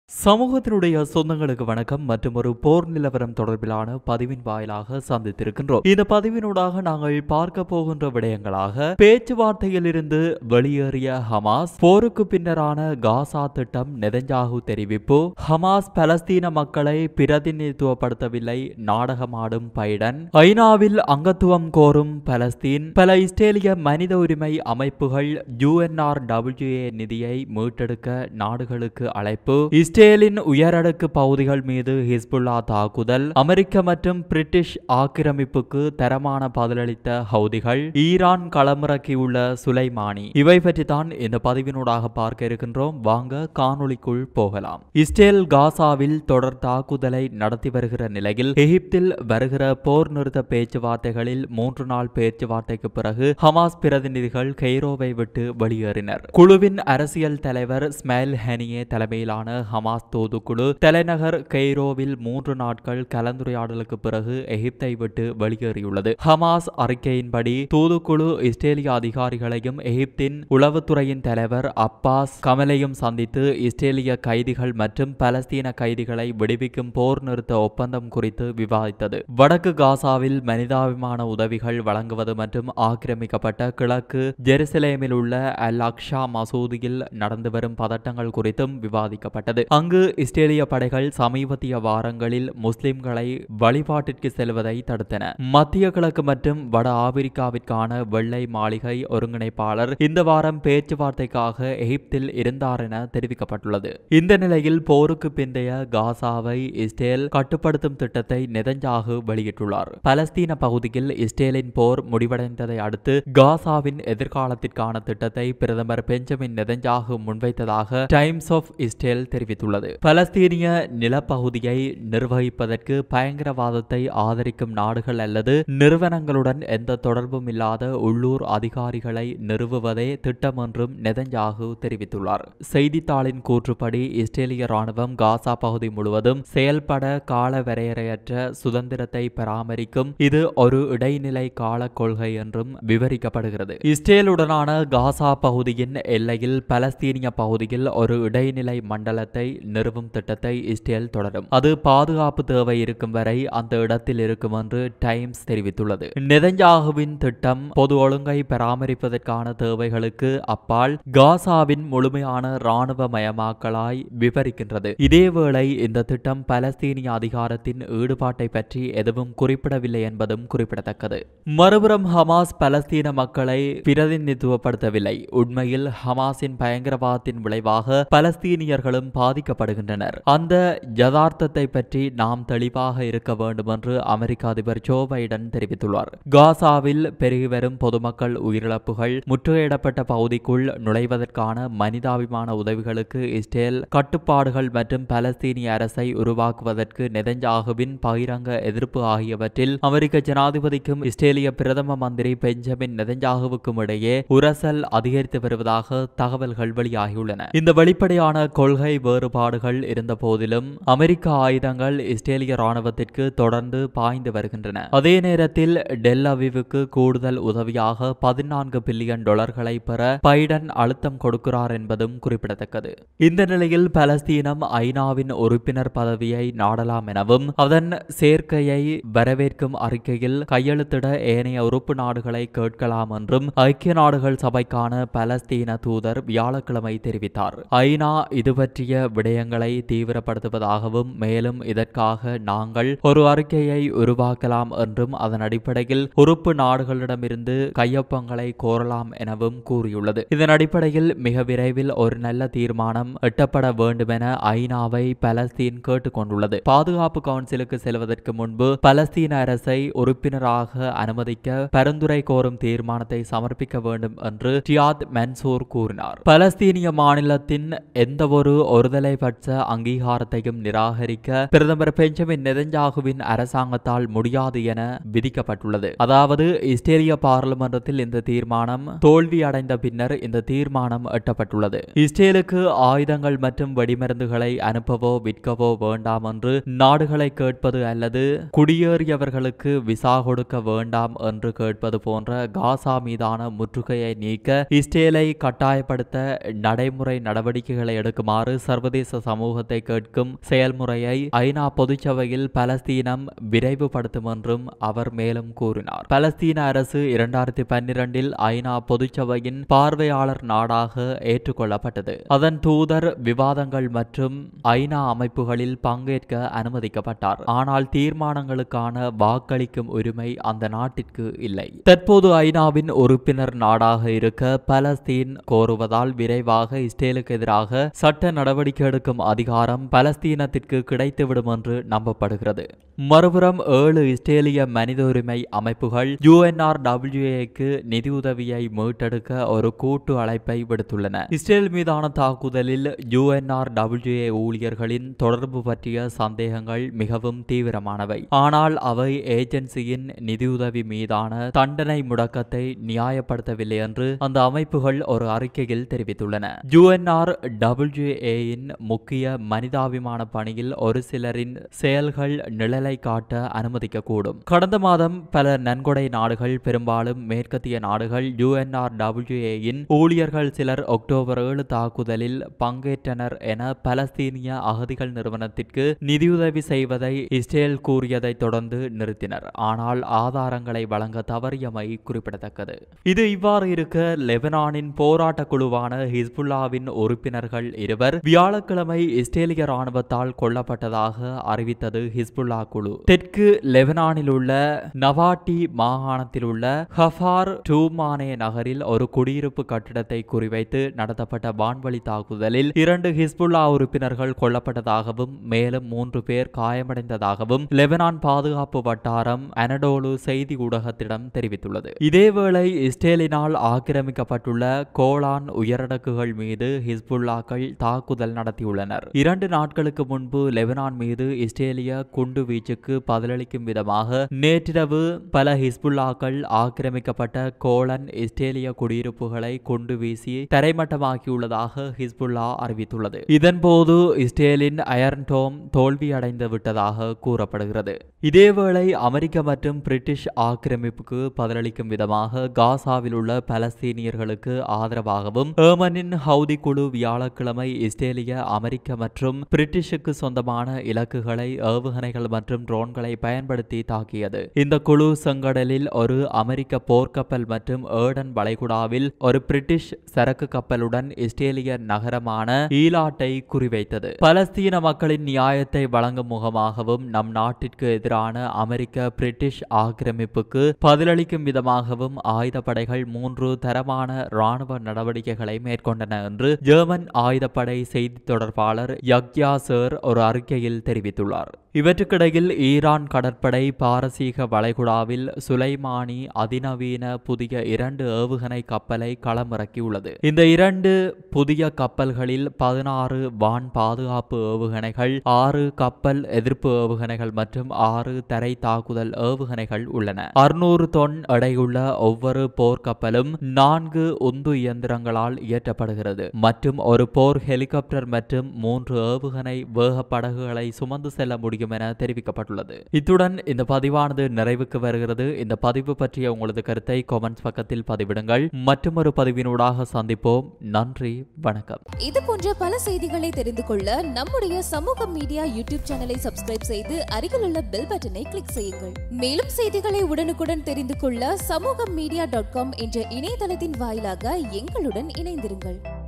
சமூகத்தினுடைய சொந்தங்களுக்கு வணக்கம் மற்றும் ஒரு போர் நிலவரம் தொடர்பிலான பதிவின் வாயிலாக சந்தித்திருக்கின்றோம் இந்த பதிவினூடாக நாங்கள் பார்க்க போகின்ற விடயங்களாக பேச்சுவார்த்தையில் இருந்து வெளியேறிய ஹமாஸ் போருக்கு பின்னரான காசா திட்டம் நெதஞ்சாகு தெரிவிப்பு ஹமாஸ் பலஸ்தீன மக்களை பிரதிநிதித்துவப்படுத்தவில்லை நாடகமாடும் பைடன் ஐநாவில் அங்கத்துவம் கோரும் பலஸ்தீன் பல இஸ்ரேலிய மனித உரிமை அமைப்புகள் யுஎன்ஆர்டபிள்யூஏ நிதியை மீட்டெடுக்க நாடுகளுக்கு அழைப்பு இஸ்ரேலின் உயரடுக்கு பகுதிகள் மீது ஹிஸ்புல்லா தாக்குதல் அமெரிக்க மற்றும் பிரிட்டிஷ் ஆக்கிரமிப்புக்கு தரமான பதிலளித்த ஹவுதிகள் ஈரான் களமிறக்கியுள்ள சுலைமானி இவை பற்றி தான் இந்த பதிவினூடாக பார்க்க இருக்கின்றோம் வாங்க காணொளிக்குள் போகலாம் இஸ்ரேல் காசாவில் தொடர் தாக்குதலை நடத்தி வருகிற நிலையில் எகிப்தில் வருகிற போர் நிறுத்த பேச்சுவார்த்தைகளில் மூன்று நாள் பேச்சுவார்த்தைக்கு பிறகு ஹமாஸ் பிரதிநிதிகள் கெய்ரோவை விட்டு வெளியேறினர் குழுவின் அரசியல் தலைவர் ஸ்மைல் ஹெனியே தலைமையிலான ஹமாஸ் தூதுக்குழு தலைநகர் கெய்ரோவில் மூன்று நாட்கள் கலந்துரையாடலுக்கு பிறகு எகிப்தை விட்டு வெளியேறியுள்ளது ஹமாஸ் அறிக்கையின்படி தூதுக்குழு இஸ்ரேலிய அதிகாரிகளையும் எகிப்தின் உளவுத்துறையின் தலைவர் அப்பாஸ் கமலையும் சந்தித்து இஸ்ரேலிய கைதிகள் மற்றும் பலஸ்தீன கைதிகளை விடுவிக்கும் போர் நிறுத்த ஒப்பந்தம் குறித்து விவாதித்தது வடக்கு காசாவில் மனிதாபிமான உதவிகள் வழங்குவது மற்றும் ஆக்கிரமிக்கப்பட்ட கிழக்கு ஜெருசலேமில் உள்ள அல் அக்ஷா மசூதியில் நடந்து வரும் பதட்டங்கள் குறித்தும் விவாதிக்கப்பட்டது அங்கு இஸ்ரேலிய படைகள் சமீபத்திய வாரங்களில் முஸ்லிம்களை வழிபாட்டிற்கு செல்வதை தடுத்தன மத்திய கிழக்கு மற்றும் வட ஆப்பிரிக்காவிற்கான வெள்ளை மாளிகை ஒருங்கிணைப்பாளர் இந்த வாரம் பேச்சுவார்த்தைக்காக எகிப்தில் இருந்தார் என தெரிவிக்கப்பட்டுள்ளது இந்த நிலையில் போருக்கு பிந்தைய காசாவை இஸ்ரேல் கட்டுப்படுத்தும் திட்டத்தை நெதஞ்சாகு வெளியிட்டுள்ளார் பலஸ்தீன பகுதியில் இஸ்ரேலின் போர் முடிவடைந்ததை அடுத்து காசாவின் எதிர்காலத்திற்கான திட்டத்தை பிரதமர் பெஞ்சமின் நெதஞ்சாகு முன்வைத்ததாக டைம்ஸ் ஆஃப் இஸ்ரேல் தெரிவித்துள்ளது பலஸ்தீனிய நிலப்பகுதியை நிர்வகிப்பதற்கு பயங்கரவாதத்தை ஆதரிக்கும் நாடுகள் அல்லது நிறுவனங்களுடன் எந்த தொடர்பும் இல்லாத உள்ளூர் அதிகாரிகளை நிறுவுவதே திட்டம் என்றும் நெதஞ்சாகு தெரிவித்துள்ளார் செய்தித்தாளின் கூற்றுப்படி இஸ்ரேலிய ராணுவம் காசா பகுதி முழுவதும் செயல்பட கால வரையறையற்ற சுதந்திரத்தை பராமரிக்கும் இது ஒரு இடைநிலை கால கொள்கை என்றும் விவரிக்கப்படுகிறது இஸ்ரேலுடனான காசா பகுதியின் எல்லையில் பலஸ்தீனிய பகுதியில் ஒரு இடைநிலை மண்டலத்தை நிறுவும் திட்டத்தை இஸ்ரேல் தொடரும் அது பாதுகாப்பு தேவை இருக்கும் வரை அந்த இடத்தில் இருக்கும் என்று டைம்ஸ் தெரிவித்துள்ளது நெதஞ்சாகுவின் திட்டம் பொது ஒழுங்கை பராமரிப்பதற்கான தேவைகளுக்கு அப்பால் காசாவின் முழுமையான இராணுவ மயமாக்கலாய் விவரிக்கின்றது இதேவேளை இந்த திட்டம் பலஸ்தீனிய அதிகாரத்தின் ஈடுபாட்டை பற்றி எதுவும் குறிப்பிடவில்லை என்பதும் குறிப்பிடத்தக்கது மறுபுறம் ஹமாஸ் பலஸ்தீன மக்களை பிரதிநிதித்துவப்படுத்தவில்லை உண்மையில் ஹமாஸின் பயங்கரவாதத்தின் விளைவாக பலஸ்தீனியர்களும் பாதிக்கப்படுகின்றனர் அந்த யதார்த்தத்தை பற்றி நாம் தெளிவாக இருக்க வேண்டும் என்று அமெரிக்க அதிபர் ஜோ பைடன் தெரிவித்துள்ளார் காசாவில் பெருகி வரும் பொதுமக்கள் உயிரிழப்புகள் முற்றுகையிடப்பட்ட பகுதிக்குள் நுழைவதற்கான மனிதாபிமான உதவிகளுக்கு இஸ்ரேல் கட்டுப்பாடுகள் மற்றும் பலஸ்தீனிய அரசை உருவாக்குவதற்கு நெதஞ்சாகுவின் பகிரங்க எதிர்ப்பு ஆகியவற்றில் அமெரிக்க ஜனாதிபதிக்கும் இஸ்ரேலிய பிரதம மந்திரி பெஞ்சமின் நெதஞ்சாகுவுக்கும் இடையே உரசல் அதிகரித்து வருவதாக தகவல்கள் வெளியாகியுள்ளன இந்த வெளிப்படையான கொள்கை வேறுபாடுகள் இருந்த போதிலும் அமெரிக்க ஆயுதங்கள் இஸ்ரேலிய ராணுவத்திற்கு தொடர்ந்து பாய்ந்து வருகின்றன அதே நேரத்தில் டெல் அவிவுக்கு கூடுதல் உதவியாக பதினான்கு பில்லியன் டாலர்களை பெற பைடன் அழுத்தம் கொடுக்கிறார் என்பதும் குறிப்பிடத்தக்கது இந்த நிலையில் பலஸ்தீனம் ஐநாவின் உறுப்பினர் பதவியை நாடலாம் எனவும் அதன் சேர்க்கையை வரவேற்கும் அறிக்கையில் கையெழுத்திட ஏனைய உறுப்பு நாடுகளை கேட்கலாம் என்றும் ஐக்கிய நாடுகள் சபைக்கான பலஸ்தீன தூதர் வியாழக்கிழமை தெரிவித்தார் ஐநா இது பற்றிய விடயங்களை தீவிரப்படுத்துவதாகவும் மேலும் இதற்காக நாங்கள் ஒரு அறிக்கையை உருவாக்கலாம் என்றும் அதன் அடிப்படையில் உறுப்பு நாடுகளிடமிருந்து கையொப்பங்களை கோரலாம் எனவும் கூறியுள்ளது இதன் அடிப்படையில் மிக விரைவில் ஒரு நல்ல தீர்மானம் எட்டப்பட வேண்டுமென ஐநாவை பலஸ்தீன் கேட்டுக்கொண்டுள்ளது பாதுகாப்பு கவுன்சிலுக்கு செல்வதற்கு முன்பு பலஸ்தீன அரசை உறுப்பினராக அனுமதிக்க பரிந்துரை கோரும் தீர்மானத்தை சமர்ப்பிக்க வேண்டும் என்று டியாத் மன்சூர் கூறினார் பலஸ்தீனிய மாநிலத்தின் எந்தவொரு ஒருதலை பட்ச அங்கீகாரத்தையும் நிராகரிக்க பிரதமர் பெஞ்சமின் நெதஞ்சாகுவின் அரசாங்கத்தால் முடியாது என விதிக்கப்பட்டுள்ளது அதாவது இஸ்ரேலிய பாராளுமன்றத்தில் இந்த தீர்மானம் தோல்வி அடைந்த பின்னர் இந்த தீர்மானம் எட்டப்பட்டுள்ளது இஸ்ரேலுக்கு ஆயுதங்கள் மற்றும் வெடிமருந்துகளை அனுப்பவோ விற்கவோ வேண்டாம் என்று நாடுகளை கேட்பது அல்லது குடியேறியவர்களுக்கு விசா கொடுக்க வேண்டாம் என்று கேட்பது போன்ற காசா மீதான முற்றுகையை நீக்க இஸ்ரேலை கட்டாயப்படுத்த நடைமுறை நடவடிக்கைகளை எடுக்குமாறு சர்வதேச சர்வதேச சமூகத்தை கேட்கும் செயல்முறையை ஐநா பொதுச்சபையில் பலஸ்தீனம் விரைவுபடுத்தும் என்றும் அவர் மேலும் கூறினார் பலஸ்தீன அரசு இரண்டாயிரத்தி பன்னிரண்டில் ஐநா பொதுச்சபையின் பார்வையாளர் நாடாக ஏற்றுக்கொள்ளப்பட்டது அதன் தூதர் விவாதங்கள் மற்றும் ஐநா அமைப்புகளில் பங்கேற்க அனுமதிக்கப்பட்டார் ஆனால் தீர்மானங்களுக்கான வாக்களிக்கும் உரிமை அந்த நாட்டிற்கு இல்லை தற்போது ஐநாவின் உறுப்பினர் நாடாக இருக்க பலஸ்தீன் கோருவதால் விரைவாக இஸ்ரேலுக்கு எதிராக சட்ட நடவடிக்கை எடுக்கும் அதிகாரம் பலஸ்தீனத்திற்கு கிடைத்துவிடும் என்று நம்பப்படுகிறது மறுபுறம் ஏழு இஸ்ரேலிய மனித உரிமை அமைப்புகள் யுஎன்ஆர்டபிள்யூஏக்கு நிதியுதவியை மீட்டெடுக்க ஒரு கூட்டு அழைப்பை விடுத்துள்ளன இஸ்ரேல் மீதான தாக்குதலில் யுஎன்ஆர்டபிள்யூஏ ஊழியர்களின் தொடர்பு பற்றிய சந்தேகங்கள் மிகவும் தீவிரமானவை ஆனால் அவை ஏஜென்சியின் நிதியுதவி மீதான தண்டனை முடக்கத்தை நியாயப்படுத்தவில்லை என்று அந்த அமைப்புகள் ஒரு அறிக்கையில் தெரிவித்துள்ளன யுஎன்ஆர் டபிள்யூஏயின் முக்கிய மனிதாபிமான பணியில் ஒரு சிலரின் செயல்கள் நிழலை காட்ட அனுமதிக்கக்கூடும் கடந்த மாதம் பல நன்கொடை நாடுகள் பெரும்பாலும் மேற்கத்திய நாடுகள் யுஎன்ஆர் டபிள்யூஏயின் ஊழியர்கள் சிலர் அக்டோபர் ஏழு தாக்குதலில் பங்கேற்றனர் என பலஸ்தீனிய அகதிகள் நிறுவனத்திற்கு நிதியுதவி செய்வதை இஸ்ரேல் கூறியதை தொடர்ந்து நிறுத்தினர் ஆனால் ஆதாரங்களை வழங்க தவறியமை குறிப்பிடத்தக்கது இது இவ்வாறு இருக்க லெபனானின் போராட்ட குழுவான ஹிஸ்புல்லாவின் உறுப்பினர்கள் இருவர் வியாழக்கிழமை இஸ்ரேலிய ராணுவத்தால் கொல்லப்பட்டதாக அறிவித்தது ஹிஸ்புல்லா குழு தெற்கு லெபனானில் உள்ள நவாட்டி மாகாணத்தில் உள்ள ஹஃபார் டூமானே நகரில் ஒரு குடியிருப்பு கட்டிடத்தை குறிவைத்து நடத்தப்பட்ட வான்வழி தாக்குதலில் இரண்டு ஹிஸ்புல்லா உறுப்பினர்கள் கொல்லப்பட்டதாகவும் மேலும் மூன்று பேர் காயமடைந்ததாகவும் லெபனான் பாதுகாப்பு வட்டாரம் அனடோலு செய்தி ஊடகத்திடம் தெரிவித்துள்ளது இதேவேளை இஸ்ரேலினால் ஆக்கிரமிக்கப்பட்டுள்ள கோலான் உயரடுக்குகள் மீது ஹிஸ்புல்லாக்கள் தாக்குதல் நடத்தியுள்ளனர் இரண்டு நாட்களுக்கு முன்பு லெபனான் மீது இஸ்ரேலிய குண்டு வீச்சுக்கு பதிலளிக்கும் விதமாக நேற்றிரவு பல ஹிஸ்புல்லாக்கள் ஆக்கிரமிக்கப்பட்ட கோலன் இஸ்ரேலிய குடியிருப்புகளை குண்டு வீசி தரைமட்டமாக்கியுள்ளதாக ஹிஸ்புல்லா அறிவித்துள்ளது இதன்போது இஸ்ரேலின் அயர்ன் டோம் தோல்வியடைந்து விட்டதாக கூறப்படுகிறது இதேவேளை அமெரிக்க மற்றும் பிரிட்டிஷ் ஆக்கிரமிப்புக்கு பதிலளிக்கும் விதமாக காசாவில் உள்ள பலஸ்தீனியர்களுக்கு ஆதரவாகவும் ஏமனின் ஹவுதி குழு வியாழக்கிழமை இஸ்ரேலிய அமெரிக்க மற்றும் பிரிட்டிஷுக்கு சொந்தமான இலக்குகளை ஏவுகணைகள் மற்றும் ட்ரோன்களை பயன்படுத்தி தாக்கியது இந்த குழு செங்கடலில் ஒரு அமெரிக்க போர்க்கப்பல் மற்றும் ஏடன் வளைகுடாவில் ஒரு பிரிட்டிஷ் சரக்கு கப்பலுடன் இஸ்ரேலிய நகரமான ஈலாட்டை குறிவைத்தது பலஸ்தீன மக்களின் நியாயத்தை வழங்கும் முகமாகவும் நம் நாட்டிற்கு எதிரான அமெரிக்க பிரிட்டிஷ் ஆக்கிரமிப்புக்கு பதிலளிக்கும் விதமாகவும் ஆயுதப்படைகள் மூன்று தரமான ராணுவ நடவடிக்கைகளை மேற்கொண்டன என்று ஜெர்மன் ஆயுதப்படை செய்தி தொடர்பாளர் யக்யா சேர் ஒரு அறிக்கையில் தெரிவித்துள்ளார் இவற்றுக்கிடையில் ஈரான் கடற்படை பாரசீக வளைகுடாவில் சுலைமானி அதிநவீன புதிய இரண்டு ஏவுகணை கப்பலை களமிறக்கியுள்ளது இந்த இரண்டு புதிய கப்பல்களில் பதினாறு வான் பாதுகாப்பு ஏவுகணைகள் ஆறு கப்பல் எதிர்ப்பு ஏவுகணைகள் மற்றும் ஆறு தரை தாக்குதல் ஏவுகணைகள் உள்ளன அறுநூறு தொன் எடையுள்ள ஒவ்வொரு போர்க்கப்பலும் நான்கு உந்து இயந்திரங்களால் இயற்றப்படுகிறது மற்றும் ஒரு போர் ஹெலிகாப்டர் மற்றும் மூன்று ஏவுகணை வேக படகுகளை சுமந்து செல்ல முடியும் என தெரிவிக்கப்பட்டுள்ளது இத்துடன் இந்த பதிவானது நிறைவுக்கு வருகிறது இந்த பதிவு பற்றிய உங்களது கருத்தை கமெண்ட்ஸ் பக்கத்தில் பதிவிடுங்கள் மற்றொரு பதிவினூடாக சந்திப்போம் நன்றி வணக்கம் இது போன்ற பல செய்திகளை தெரிந்து கொள்ள நம்முடைய சமூக மீடியா யூடியூப் சேனலை சப்ஸ்கிரைப் செய்து அருகில் உள்ள பெல் பட்டனை கிளிக் செய்யுங்கள் மேலும் செய்திகளை உடனுக்குடன் தெரிந்து கொள்ள சமூக மீடியா டாட் காம் என்ற இணையதளத்தின் வாயிலாக எங்களுடன் இணைந்திருங்கள்